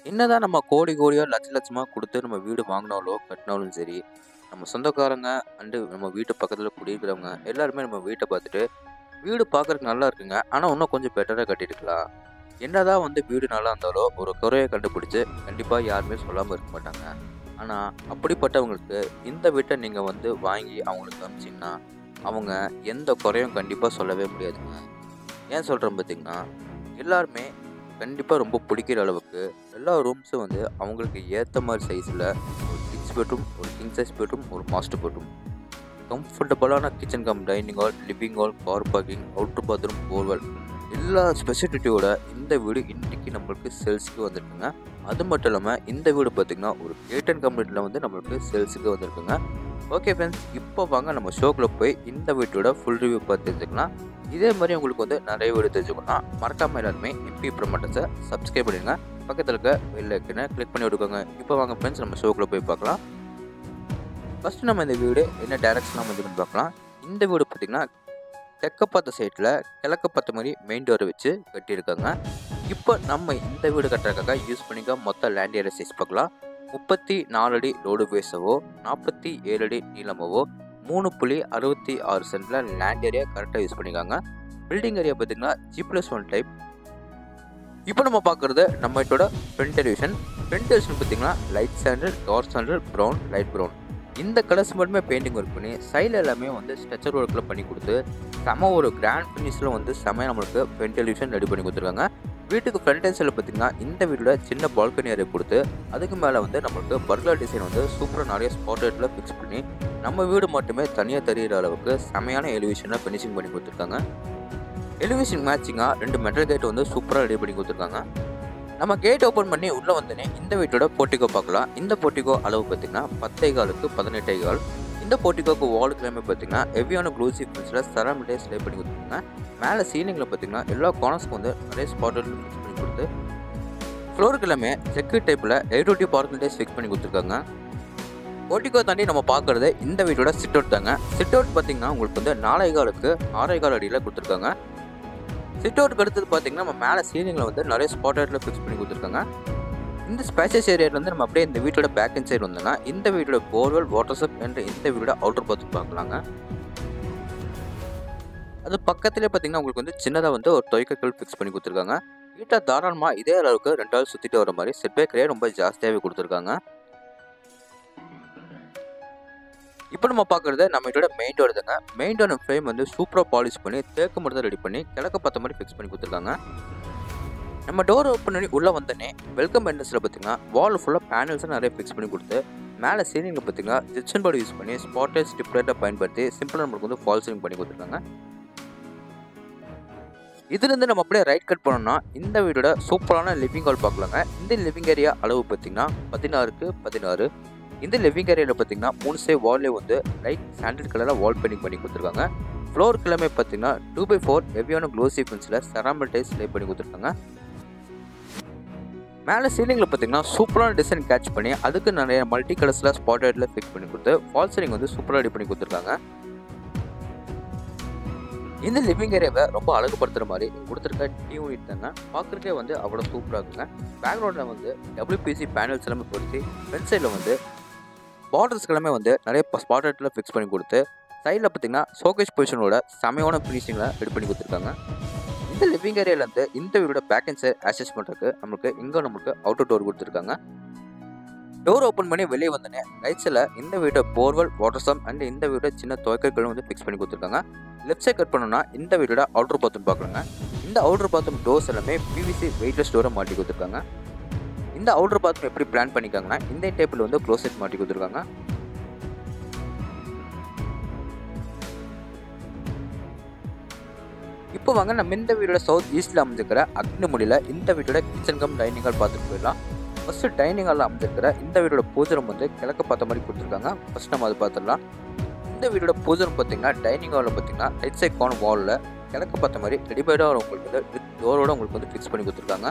என்னதான் நம்ம கோடி கோடியோ லட்ச லட்சமா கொடுத்து நம்ம வீடு வாங்கினாலோ கட்டினாலும் சரி நம்ம சொந்தக்காரங்க அண்டு நம்ம வீட்டு பக்கத்தில் குடியிருக்கிறவங்க எல்லாருமே நம்ம வீட்டை பார்த்துட்டு வீடு பார்க்கறதுக்கு நல்லா இருக்குங்க ஆனால் இன்னும் கொஞ்சம் பெட்டராக கட்டியிருக்கலாம் என்னதான் வந்து வீடு நல்லா இருந்தாலோ ஒரு குறையை கண்டுபிடிச்சு கண்டிப்பாக யாருமே சொல்லாமல் இருக்க மாட்டாங்க ஆனால் அப்படிப்பட்டவங்களுக்கு இந்த வீட்டை நீங்கள் வந்து வாங்கி அவங்களுக்கு அனுப்பிச்சிங்கன்னா அவங்க எந்த குறையும் கண்டிப்பாக சொல்லவே முடியாதுங்க ஏன் சொல்கிறேன் பார்த்தீங்கன்னா எல்லாருமே கண்டிப்பாக ரொம்ப பிடிக்கிற அளவுக்கு எல்லா ரூம்ஸும் வந்து அவங்களுக்கு ஏற்ற மாதிரி சைஸில் ஒரு கிட்ஸ் பெட்ரூம் ஒரு கிங் சைஸ் பெட்ரூம் ஒரு மாஸ்டர் பெட்ரூம் கம்ஃபர்டபுளான kitchen cum dining hall living hall car parking outer bathroom borewell எல்லா ஸ்பெசிலிட்டியோட இந்த வீடு இன்றைக்கி நம்மளுக்கு சேல்ஸுக்கு வந்திருக்குங்க அது மட்டும் இல்லாமல் இந்த வீடு பார்த்திங்கன்னா ஒரு கேட்டன் கம்ப்ளீட்டில் வந்து நம்மளுக்கு சேல்ஸுக்கு வந்திருக்குங்க ஓகே ஃப்ரெண்ட்ஸ் இப்போ வாங்க நம்ம ஷோக்கில் போய் இந்த வீட்டோட ஃபுல் ரிவ்யூ பார்த்து தெரிஞ்சுக்கலாம் இதே மாதிரி உங்களுக்கு வந்து நிறைய வீடு தெரிஞ்சுக்கணும் மறக்காமல் எல்லாருமே எம்பி ப்ரொமோட்டர்ஸை சப்ஸ்கிரைப் பண்ணிடுங்க பக்கத்தில் இருக்க வெள்ளை ஐக்கனை கிளிக் பண்ணி விட்டுக்கோங்க இப்போ வாங்க ஃப்ரெண்ட்ஸ் நம்ம ஷோக்கில் போய் பார்க்கலாம் ஃபஸ்ட்டு நம்ம இந்த வீடு என்ன டைரக்ஷன் நம்ம இது பண்ணி பார்க்கலாம் இந்த வீடு பார்த்திங்கன்னா தெற்க பார்த்த சைடில் கிழக்க பார்த்த மாதிரி மெயின் டோரை வச்சு கட்டியிருக்காங்க இப்போ நம்ம இந்த வீடு கட்டுறதுக்காக யூஸ் பண்ணிக்க மொத்த லேண்ட் ஏரியா சைஸ் பார்க்கலாம் முப்பத்தி நாலு அடி ரோடு பேஸவோ நாற்பத்தி ஏழு அடி நீளமாவோ மூணு புள்ளி அறுபத்தி ஆறு சென்டில் லேண்ட் ஏரியா கரெக்டாக யூஸ் பண்ணிக்காங்க பில்டிங் ஏரியா பார்த்தீங்கன்னா ஜி ப்ளஸ் ஒன் டைப் இப்போ நம்ம பார்க்குறது நம்ம வீட்டோட ஃப்ரண்ட் டெலிவிஷன் ஃப்ரண்ட் டெலிவிஷன் பார்த்தீங்கன்னா light sandal dark sandal brown light brown இந்த கலர்ஸ் மட்டுமே பெயிண்டிங் ஒர்க் பண்ணி சைடில் எல்லாமே வந்து ஸ்ட்ரக்சர் ஒர்க்கில் பண்ணி கொடுத்து செம ஒரு கிராண்ட் ஃபினிஷில் வந்து செமையாக நம்மளுக்கு ஃப்ரண்ட் டெலிவிஷன் ரெடி பண்ணி கொடுத்துருக்காங்க வீட்டுக்கு ஃப்ரண்ட் அண்ட் சைடில் பார்த்தீங்கன்னா இந்த வீட்டோட சின்ன பால்கனி ஏரியா கொடுத்து அதுக்கு மேலே வந்து நம்மளுக்கு பர்கர் டிசைன் வந்து சூப்பராக நிறைய ஸ்பாட்லைட்டில் ஃபிக்ஸ் பண்ணி நம்ம வீடு மட்டுமே தனியாக தெரிகிற அளவுக்கு செமையான எலிவேஷனில் ஃபினிஷிங் பண்ணி கொடுத்துருக்காங்க எலிவேஷன் மேட்சிங்காக ரெண்டு மெட்டல் கேட் வந்து சூப்பராக ரெடி பண்ணி கொடுத்துருக்காங்க நம்ம கேட் ஓப்பன் பண்ணி உள்ளே வந்தோடனே இந்த வீட்டோட போர்ட்டிகோ பார்க்கலாம் இந்த போர்ட்டிகோ அளவு பார்த்தீங்கன்னா பத்தே காலுக்கு பதினெட்டே கால் இந்த போர்ட்டிகோக்கு வாலுக்கு எல்லாமே பார்த்தீங்கன்னா ஹெவியான க்ளூசி ஃபில்ஸில் சரமிட்டே ஸ்லே பண்ணி கொடுத்துருக்காங்க மேலே சீலிங்கில் பார்த்தீங்கன்னா எல்லா கார்னர்ஸ்க்கு வந்து நிறைய ஸ்பாட்டட் ஃபிக்ஸ் பண்ணி கொடுத்து ஃப்ளோருக்கு எல்லாமே செக்யூர் டைப்பில் எயிட் பார்க்கிங் ஃபிக்ஸ் பண்ணி கொடுத்துருக்காங்க போர்ட்டிகோ தாண்டி நம்ம பார்க்குறது இந்த வீட்டோட சிட் அவுட் தாங்க சிட் அவுட் பார்த்தீங்கன்னா உங்களுக்கு வந்து நாலே காலுக்கு ஆறே கால் அடியில் கொடுத்துருக்காங்க சிட் அவுட்டுக்கு அடுத்தது பார்த்தீங்கன்னா நம்ம மேலே சீலிங்கில் வந்து நிறைய ஸ்பாட் லைட்டில் ஃபிக்ஸ் பண்ணி கொடுத்துருக்காங்க இந்த ஸ்பேசஸ் ஏரியாவிலேருந்து நம்ம அப்படியே இந்த வீட்டோட பேக் அண்ட் சைடு வந்தோம்னா இந்த வீட்டோட போர்வெல் வாட்டர் சப் என்ற இந்த வீட்டோட அவுட்டர் பார்த்து பார்க்கலாங்க அது பக்கத்துலேயே பார்த்தீங்கன்னா உங்களுக்கு வந்து சின்னதாக வந்து ஒரு தொய்க்கல் ஃபிக்ஸ் பண்ணி கொடுத்துருக்காங்க வீட்டை தாராளமாக இதே அளவுக்கு ரெண்டாவது சுற்றிட்டு வர மாதிரி செட் பேக்கரே ரொம்ப ஜாஸ்தியாகவே கொடுத்துருக்காங்க இப்போ நம்ம பார்க்குறது நம்ம இதோட மெயின் டோர் தாங்க மெயின் டோர் ஃப்ரேம் வந்து சூப்பராக பாலிஷ் பண்ணி தேக்கு மட்டும் ரெடி பண்ணி கிழக்க பார்த்த மாதிரி ஃபிக்ஸ் பண்ணி கொடுத்துருக்காங்க நம்ம டோர் ஓப்பன் பண்ணி உள்ளே வந்தோடனே வெல்கம் என்ட்ரன்ஸில் பார்த்தீங்கன்னா வால் ஃபுல்லாக பேனல்ஸை நிறைய ஃபிக்ஸ் பண்ணி கொடுத்து மேலே சீலிங்கில் பார்த்தீங்கன்னா ஜிப்சன் போர்டு யூஸ் பண்ணி ஸ்பாட்டட் ஸ்டிப்லேட்டை பயன்படுத்தி சிம்பிளாக நம்மளுக்கு வந்து ஃபால் சீலிங் பண்ணி கொடுத்துருக்காங்க இதுலேருந்து நம்ம அப்படியே ரைட் கட் பண்ணோம்னா இந்த வீடோட சூப்பரான லிவிங் ஹால் பார்க்கலாங்க இந்த லிவிங் ஏரியா அளவு பார்த்தீங்கன்னா பதினாறுக்கு பதினாறு இந்த லிவிங் ஏரியாவில் பார்த்தீங்கன்னா மூணு சே வால்லே வந்து லைட் சாண்டல் கலரில் வால் பெயிண்டிங் பண்ணி கொடுத்துருக்காங்க ஃப்ளோர் எல்லாமே பார்த்தீங்கன்னா டூ பை ஃபோர் ஹெவியான glossy pencil ceramic tiles lay பண்ணி கொடுத்துருக்காங்க மேலே சீலிங்கில் பார்த்தீங்கன்னா சூப்பரான டிசைன் கேட்ச் பண்ணி அதுக்கு நிறைய மல்டி கலர்ஸில் ஸ்பாட் லைட்டில் ஃபிக்ஸ் பண்ணி கொடுத்து ஃபால் சீலிங் வந்து சூப்பராக ரெடி பண்ணி கொடுத்துருக்காங்க இந்த லிவிங் ஏரியாவை ரொம்ப அழகுபடுத்துகிற மாதிரி கொடுத்துருக்க டி யூனிட் தாங்க பார்க்குறக்கே வந்து அவ்வளோ சூப்பராக இருக்குங்க பேக்ரவுண்டில் வந்து டபிள்யூபிசி பேனல்ஸ் எல்லாமே பொறுத்து ஃப்ரண்ட் சைடில் வந்து பார்டர்ஸ்க்கு எல்லாமே வந்து நிறைய ஸ்பாட்டட்டில் ஃபிக்ஸ் பண்ணி கொடுத்து சைடில் பார்த்தீங்கன்னா ஷோகேஷ் பொசிஷனோட செமையான ஃபினிஷிங்கில் ரெடி பண்ணி கொடுத்துருக்காங்க இந்த லிவிங் ஏரியாவிலேருந்து இந்த வீடோட பேக் அண்ட் சைட் ஆக்சஸ் பண்ணுறதுக்கு நம்மளுக்கு இங்கே நம்மளுக்கு அவுட்டர் டோர் கொடுத்துருக்காங்க டோர் ஓப்பன் பண்ணி வெளியே வந்தோடனே ரைட் சைடில் இந்த வீட்டை போர்வெல் வாட்டர் சம் அண்ட் இந்த வீட்டை சின்ன துவைக்கர்களும் வந்து ஃபிக்ஸ் பண்ணி கொடுத்துருக்காங்க லெஃப்ட் சைட் கட் பண்ணோம்னா இந்த வீட்டோட அவுட்டர் பாத்ரூம் பார்க்குறாங்க இந்த அவுட்டர் பாத்ரூம் டோர்ஸ் எல்லாமே பிவிசி வெயிட்லெஸ் டோரை மாட்டி கொடுத்துருக்காங்க இந்த அவுட்டர் பாத்ரூம் எப்படி பிளான் பண்ணிக்காங்கன்னா இந்த டேபிள் வந்து க்ளோசெட் மாட்டி கொடுத்துருக்காங்க இப்போ வாங்க நம்ம இந்த வீடோட சவுத் ஈஸ்டில் அமைஞ்சிருக்கிற அக்னிமொழியில் இந்த வீட்டோட கிச்சன் கம் டைனிங் ஹால் பார்த்துட்டு போயிடலாம் ஃபஸ்ட்டு டைனிங் ஹாலில் அமைஞ்சிருக்கிற இந்த வீடோட பூஜரம் வந்து கிழக்க பார்த்த மாதிரி கொடுத்துருக்காங்க ஃபஸ்ட் நம்ம அது பார்த்துடலாம் இந்த வீடோட பூஜரம் பார்த்தீங்கன்னா டைனிங் ஹாலில் பார்த்தீங்கன்னா ரைட் சைட் கார்னர் வாலில் கிழக்க பார்த்த மாதிரி ரெடிமேடாக உங்களுக்கு வந்து வித் டோரோட உங்களுக்கு வந்து ஃபிக்ஸ் பண்ணி கொடுத்துருக்காங்க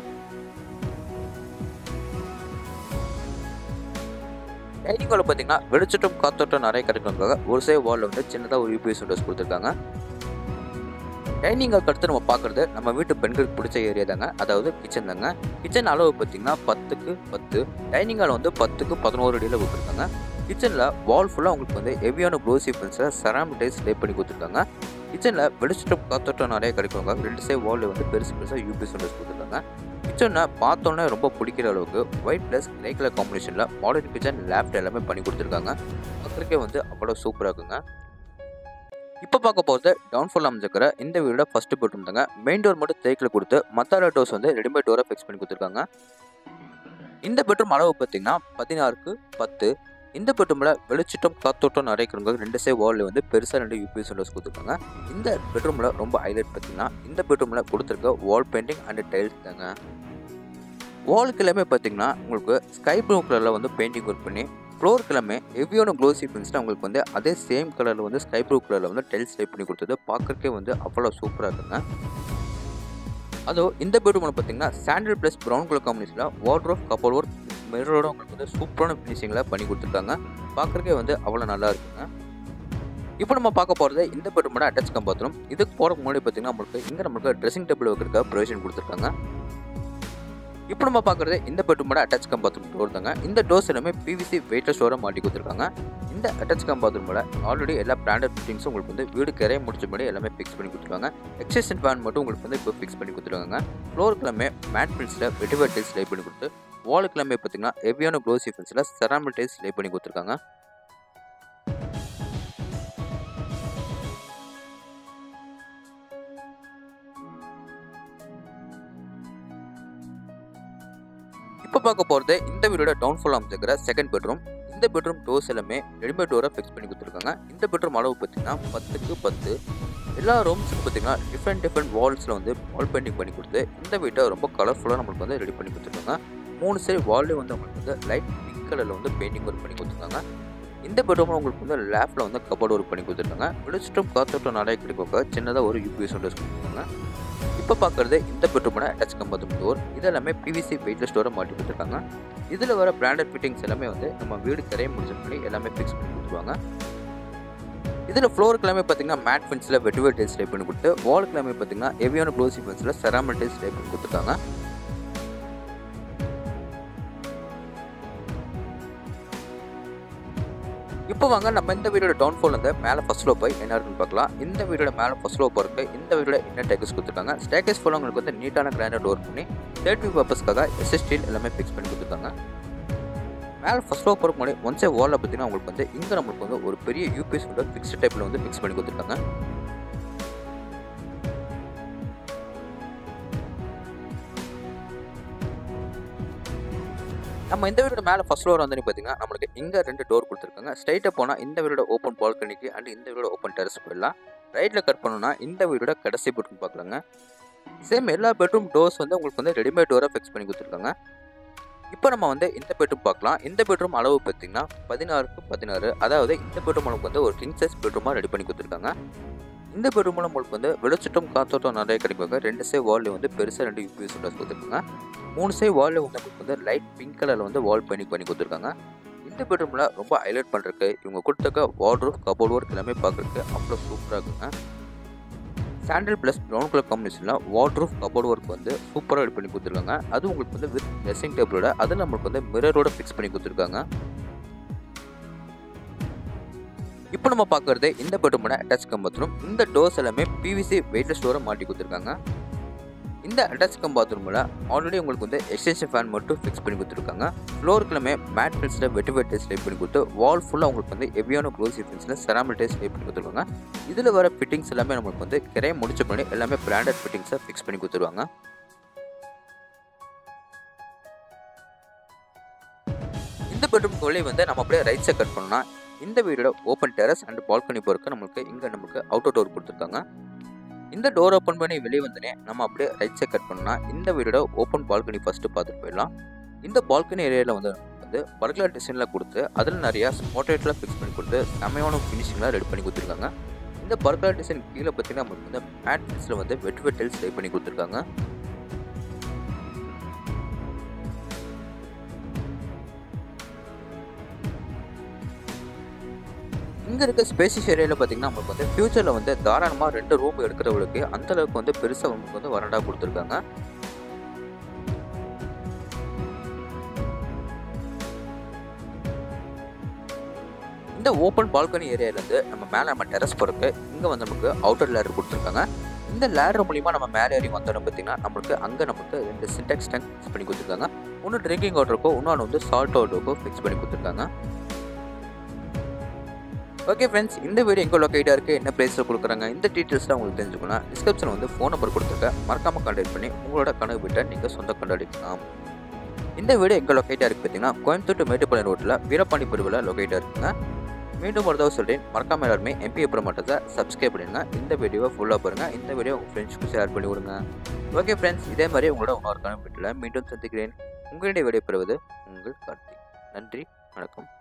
டைனிங் ஹாலில் பார்த்தீங்கன்னா வெளிச்சட்டம் காத்தோட்டம் நிறைய கிடைக்கிறதுக்காக ஒரு சைடு வாலில் வந்து சின்னதாக ஒரு யூபிஎஸ் விண்டோஸ் கொடுத்துருக்காங்க டைனிங் ஹால் அடுத்து நம்ம பார்க்குறது நம்ம வீட்டு பெண்களுக்கு பிடிச்ச ஏரியா தாங்க அதாவது கிச்சன் தாங்க கிச்சன் அளவு பார்த்தீங்கன்னா பத்துக்கு பத்து டைனிங் ஹால் வந்து பத்துக்கு பதினோரு அடியில் கொடுத்துருக்காங்க கிச்சனில் வால் ஃபுல்லாக உங்களுக்கு வந்து ஹெவியான க்ளோசி பென்ஸில் செராமிக் டைல்ஸ் லே பண்ணி கொடுத்துருக்காங்க கிச்சனில் வெளிச்சம் காத்தோட்டம் நிறைய கிடைக்குவாங்க ரெண்டு சைடு வாலில் வந்து பெருசு பெருசாக யூபிஎஸ் விண்டோஸ் கொடுத்துருக்காங்க கிச்சனை பார்த்தோன்னே ரொம்ப பிடிக்கிற அளவுக்கு ஒயிட் ப்ளஸ் கிரே கலர் காம்பினேஷனில் மாடர்ன் கிச்சன் லேப்ட் எல்லாமே பண்ணி கொடுத்துருக்காங்க பார்க்குறக்கே வந்து அவ்வளோ சூப்பராக இருக்குங்க இப்போ பார்க்க போகிறது டவுன்ஃபால் அமைஞ்சிருக்கிற இந்த வீடோட ஃபர்ஸ்ட் பெட்ரூம் தாங்க மெயின் டோர் மட்டும் தேக்கில் கொடுத்து மத்தால டோர்ஸ் வந்து ரெடிமேட் டோரை ஃபிக்ஸ் பண்ணி கொடுத்துருக்காங்க இந்த பெட்ரூம் அளவு பார்த்தீங்கன்னா பதினாறுக்கு பத்து இந்த பெட்ரூமில் வெளிச்சிட்டம் காத்தோட்டம் நிறைக்கிறவங்க ரெண்டு சைடு வாலில் வந்து பெருசாக ரெண்டு யூபிஎஸ் விண்டோஸ் கொடுத்துருக்காங்க இந்த பெட்ரூமில் ரொம்ப ஹைலைட் பார்த்தீங்கன்னா இந்த பெட்ரூமில் கொடுத்துருக்க வால் பெயிண்டிங் அண்ட் டைல்ஸ் தாங்க வாலுக்கு எல்லாமே பார்த்தீங்கன்னா உங்களுக்கு ஸ்கை ப்ளூ கலரில் வந்து பெயிண்டிங் ஒர்க் பண்ணி ஃப்ளோருக்கு எல்லாமே ஹெவியான க்ளோசி பின்ஸ்னால் உங்களுக்கு வந்து அதே சேம் கலரில் வந்து ஸ்கை ப்ளூ கலரில் வந்து டைல்ஸ் டைப் பண்ணி கொடுத்தது பார்க்குறக்கே வந்து அவ்வளோ சூப்பராக இருக்குங்க அதுவும் இந்த பெட்ரூமில் பார்த்தீங்கன்னா சாண்டில் ப்ளஸ் ப்ரௌன் கலர் காம்பினேஷனில் வாட்டர் ஆஃப் கப்பல் ஒர்க் மிரரோட உங்களுக்கு வந்து சூப்பரான ஃபினிஷிங்கில் பண்ணி கொடுத்துருக்காங்க பார்க்குறக்கே வந்து அவ்வளோ நல்லா இருக்குங்க இப்போ நம்ம பார்க்க போகிறது இந்த பெட்ரூமோட அட்டாச் கம் பாத்ரூம் இதுக்கு போகிறதுக்கு முன்னாடி பார்த்தீங்கன்னா நம்மளுக்கு இங்கே நம்மளுக்கு ட்ரெஸ்ஸிங் டேபிள் வைக்கிறதுக்கு ப்ரொவிஷன் கொடுத்துருக்காங்க இப்போ நம்ம பார்க்குறது இந்த பெட்ரூமோட அட்டாச் கம் பாத்ரூம் டோர் தாங்க இந்த டோர்ஸ் எல்லாமே பிவிசி வெயிட்லெஸ் டோரை மாட்டி கொடுத்துருக்காங்க இந்த அட்டாச் கம் பாத்ரூமில் ஆல்ரெடி எல்லா பிராண்டட் ஃபிட்டிங்ஸும் உங்களுக்கு வந்து வீடு கரையை முடிச்ச முன்னாடி எல்லாமே ஃபிக்ஸ் பண்ணி கொடுத்துருக்காங்க எக்ஸசன் ஃபேன் மட்டும் உங்களுக்கு வந்து இப்போ ஃபிக்ஸ் பண்ணி கொடுத்துருக்காங்க ஃப்ளோருக்கு எல்லாமே மேட் பில்ஸில் வெட்டிவர் டைல்ஸ் லே பண்ணி கொடுத்து வாலுக்கு எல்லாமே பார்த்தீங்கன்னா ஹெவியான க்ளோசி ஃபில்ஸில் செராமிக் டைல்ஸ் லே பண்ணி கொடுத்துருக்காங்க இப்போ பார்க்க போகிறது இந்த வீடோட டவுன்ஃபால் அமைச்சிருக்கிற செகண்ட் பெட்ரூம் இந்த பெட்ரூம் டோர்ஸ் எல்லாமே ரெடிமேட் டோரை ஃபிக்ஸ் பண்ணி கொடுத்துருக்காங்க இந்த பெட்ரூம் அளவு பார்த்தீங்கன்னா பத்துக்கு பத்து எல்லா ரூம்ஸுக்கும் பார்த்தீங்கன்னா டிஃப்ரெண்ட் டிஃப்ரெண்ட் வால்ஸில் வந்து வால் பெயிண்டிங் பண்ணி கொடுத்து இந்த வீட்டை ரொம்ப கலர்ஃபுல்லாக நம்மளுக்கு வந்து ரெடி பண்ணி கொடுத்துருக்காங்க மூணு சைடு வால்லே வந்து உங்களுக்கு வந்து லைட் பிங்க் கலரில் வந்து பெயிண்டிங் ஒர்க் பண்ணி கொடுத்துருக்காங்க இந்த பெட்ரூமில் உங்களுக்கு வந்து லேஃப்டில் வந்து கபோர்டு ஒர்க் பண்ணி கொடுத்துருக்காங்க வெளிச்சிட்டம் காத்தோட்டம் நிறைய கிடைக்க சின்னதாக ஒரு யூபிஎஸ் விண்டோஸ் கொடுத்துருக்காங்க இப்போ பார்க்குறது இந்த பெட்ரூமோட அட்டாச் கம்பாத்ரூம் டோர் இது எல்லாமே பிவிசி வெயிட்லெஸ் டோரை மாட்டி கொடுத்துருக்காங்க இதில் வர பிராண்டட் ஃபிட்டிங்ஸ் எல்லாமே வந்து நம்ம வீடு கரையை முடிச்ச பண்ணி எல்லாமே ஃபிக்ஸ் பண்ணி கொடுத்துருவாங்க இதில் ஃப்ளோருக்கு எல்லாமே பார்த்தீங்கன்னா மேட் ஃபென்ஸில் வெட்டிவர் டைல்ஸ் டைப் பண்ணி கொடுத்து வாலுக்கு எல்லாமே பார்த்தீங்கன்னா ஹெவியான க்ளோசி ஃபென்ஸில் செராமிக் டைல்ஸ் டைப் பண்ணி கொடுத்துருக்காங்க இப்போ வாங்க நம்ம இந்த வீடோட டவுன்ஃபால் வந்து மேலே ஃபர்ஸ்ட் ஃப்ளோ போய் என்ன இருக்குன்னு பார்க்கலாம் இந்த வீடோட மேலே ஃபர்ஸ்ட் ஃப்ளோ போகிறதுக்கு இந்த வீடோட என்ன டேக்கஸ் கொடுத்துருக்காங்க ஸ்டேக்கஸ் ஃபுல்லாக உங்களுக்கு வந்து நீட்டான கிராண்டாக டோர் பண்ணி சேஃப்டி பர்பஸ்க்காக எஸ்எஸ் ஸ்டீல் எல்லாமே ஃபிக்ஸ் பண்ணி கொடுத்துருக்காங்க மேலே ஃபர்ஸ்ட் ஃப்ளோ போகிறதுக்கு முன்னாடி ஒன்ஸே வாலில் பார்த்தீங்கன்னா உங்களுக்கு வந்து இங்கே நம்மளுக்கு வந்து ஒரு பெரிய யூபிஎஸ் விட ஃபிக்ஸ்ட் டைப்பில் வந்து ஃபிக்ஸ் பண்ணி கொடுத்துருக்காங்க நம்ம இந்த வீடோட மேலே ஃபர்ஸ்ட் ஃப்ளோர் வந்து பார்த்தீங்கன்னா நம்மளுக்கு இங்கே ரெண்டு டோர் கொடுத்துருக்காங்க ஸ்ட்ரைட்டாக போனால் இந்த வீடோட ஓப்பன் பால்கனிக்கு அண்ட் இந்த வீடோட ஓப்பன் டெரஸ் போயிடலாம் ரைட்டில் கட் பண்ணோம்னா இந்த வீடோட கடைசி பெட்ரூம் பார்க்கலாங்க சேம் எல்லா பெட்ரூம் டோர்ஸ் வந்து உங்களுக்கு வந்து ரெடிமேட் டோராக ஃபிக்ஸ் பண்ணி கொடுத்துருக்காங்க இப்போ நம்ம வந்து இந்த பெட்ரூம் பார்க்கலாம் இந்த பெட்ரூம் அளவு பார்த்தீங்கன்னா பதினாறுக்கு பதினாறு அதாவது இந்த பெட்ரூம் நமக்கு வந்து ஒரு கிங் சைஸ் பெட்ரூமாக ரெடி பண்ணி கொடுத்துருக்காங்க இந்த பெட்ரூமில் உங்களுக்கு வந்து வெளிச்சட்டம் காத்தோட்டம் நிறைய கிடைப்பாங்க ரெண்டு சை வாலில் வந்து பெருசாக ரெண்டு யூபிஎஸ் விண்டோஸ் கொடுத்துருக்காங்க மூணு சை வாலில் வந்து உங்களுக்கு வந்து லைட் பிங்க் கலரில் வந்து வால் பெயிண்டிங் பண்ணி கொடுத்துருக்காங்க இந்த பெட்ரூமில் ரொம்ப ஹைலைட் பண்ணுறதுக்கு இவங்க கொடுத்துருக்க வார்ட்ரூப் கபோர்ட் ஒர்க் எல்லாமே பார்க்குறதுக்கு அவ்வளோ சூப்பராக இருக்குங்க சாண்டில் ப்ளஸ் ப்ரௌன் கலர் காம்பினேஷனில் வார்ட்ரூப் கபோர்ட் ஒர்க் வந்து சூப்பராக ரெடி பண்ணி கொடுத்துருக்காங்க அது உங்களுக்கு வந்து வித் ட்ரெஸ்ஸிங் டேபிளோட அது நம்மளுக்கு வந்து மிரரோட ஃபிக்ஸ் பண்ணி கொடுத்துருக்காங்க இப்போ நம்ம பார்க்குறது இந்த பெட்ரூமோட அட்டாச் கம் பாத்ரூம் இந்த டோர்ஸ் எல்லாமே பிவிசி வெயிட்லெஸ் டோரை மாட்டி கொடுத்துருக்காங்க இந்த அட்டாச் கம் பாத்ரூமில் ஆல்ரெடி உங்களுக்கு வந்து எக்ஸ்டென்ஷன் ஃபேன் மட்டும் ஃபிக்ஸ் பண்ணி கொடுத்துருக்காங்க ஃப்ளோருக்கு எல்லாமே மேட் ஃபில்ஸில் வெட்டி வெட் டைஸ் டைப் பண்ணி கொடுத்து வால் ஃபுல்லாக உங்களுக்கு வந்து ஹெவியான க்ளோசி ஃபில்ஸில் செராமிக் டைஸ் டைப் பண்ணி கொடுத்துருக்காங்க இதில் வர ஃபிட்டிங்ஸ் எல்லாமே நம்மளுக்கு வந்து கிரைய முடிச்ச பண்ணி எல்லாமே பிராண்டட் ஃபிட்டிங்ஸை ஃபிக்ஸ் பண்ணி கொடுத்துருவாங்க இந்த பெட்ரூம் வெளியே வந்து நம்ம அப்படியே ரைட் சைட் கட் பண்ணோம்னா இந்த வீடோட ஓப்பன் டெரஸ் அண்ட் பால்கனி போகிறதுக்கு நம்மளுக்கு இங்கே நமக்கு அவுட்டர் டோர் கொடுத்துருக்காங்க இந்த டோர் ஓப்பன் பண்ணி வெளியே வந்தோடனே நம்ம அப்படியே ரைட் சைட் கட் பண்ணோம்னா இந்த வீடோட ஓப்பன் பால்கனி ஃபஸ்ட்டு பார்த்துட்டு போயிடலாம் இந்த பால்கனி ஏரியாவில் வந்து வந்து பர்குலர் டிசைனில் கொடுத்து அதில் நிறையா ஸ்பாட்லைட்லாம் ஃபிக்ஸ் பண்ணி கொடுத்து செமையான ஃபினிஷிங்லாம் ரெடி பண்ணி கொடுத்துருக்காங்க இந்த பர்குலர் டிசைன் கீழே பார்த்தீங்கன்னா நம்மளுக்கு வந்து மேட் ஃபில்ஸில் வந்து வெட் வெட்டல்ஸ் ரெடி பண்ணி கொடுத்துருக்காங்க இங்கே இருக்க ஸ்பேசிஸ் ஏரியாவில் பார்த்தீங்கன்னா நமக்கு வந்து ஃபியூச்சரில் வந்து தாராளமாக ரெண்டு ரூம் எடுக்கிறவங்களுக்கு அந்த அளவுக்கு வந்து பெருசாக நமக்கு வந்து வரண்டா கொடுத்துருக்காங்க இந்த ஓப்பன் பால்கனி ஏரியாலேருந்து நம்ம மேலே நம்ம டெரஸ் போகிறதுக்கு இங்கே வந்து நமக்கு அவுட்டர் லேடர் கொடுத்துருக்காங்க இந்த லேடர் மூலிமா நம்ம மேலே ஏறி வந்தோம் பார்த்தீங்கன்னா நம்மளுக்கு அங்கே நமக்கு ரெண்டு சின்டெக்ஸ் டேங்க் ஃபிக்ஸ் பண்ணி கொடுத்துருக்காங்க ஒன்று ட்ரிங்கிங் வாட்டருக்கோ இன்னொன்று வந்து சால்ட் வாட்டருக்கோ ஃபிக்ஸ் பண்ணி கொடுத்துருக்காங்க ஓகே ஃப்ரெண்ட்ஸ் இந்த வீடியோ எங்கே லொக்கேட்டாக இருக்குது என்ன ப்ரைஸில் கொடுக்குறாங்க இந்த டீட்டெயில்ஸ்லாம் உங்களுக்கு தெரிஞ்சுக்கணும் டிஸ்கிரிப்ஷனில் வந்து ஃபோன் நம்பர் கொடுத்துருக்கேன் மறக்காமல் கான்டாக்ட் பண்ணி உங்களோட கனவு வீட்டை நீங்கள் சொந்த கொண்டாடிக்கலாம் இந்த வீடியோ எங்கே லொக்கேட்டாக இருக்குது பார்த்தீங்கன்னா கோயம்புத்தூர் to மேட்டுப்பாளையம் ரோட்டில் வீரபாண்டி பிரிவில் லொக்கேட்டாக இருக்குங்க மீண்டும் ஒரு தடவை சொல்கிறேன் மறக்காம எல்லாருமே எம்பி அப்புறமாட்டத்தை சப்ஸ்கிரைப் பண்ணிடுங்க இந்த வீடியோவை ஃபுல்லாக பாருங்கள் இந்த வீடியோ உங்கள் ஃப்ரெண்ட்ஸ்க்கு ஷேர் பண்ணி விடுங்க ஓகே ஃப்ரெண்ட்ஸ் இதே மாதிரி உங்களோட இன்னொரு கனவு வீட்டில் மீண்டும் சந்திக்கிறேன் உங்களுடைய வீடியோ பெறுவது உங்கள் கார்த்திக் நன்றி வணக்கம்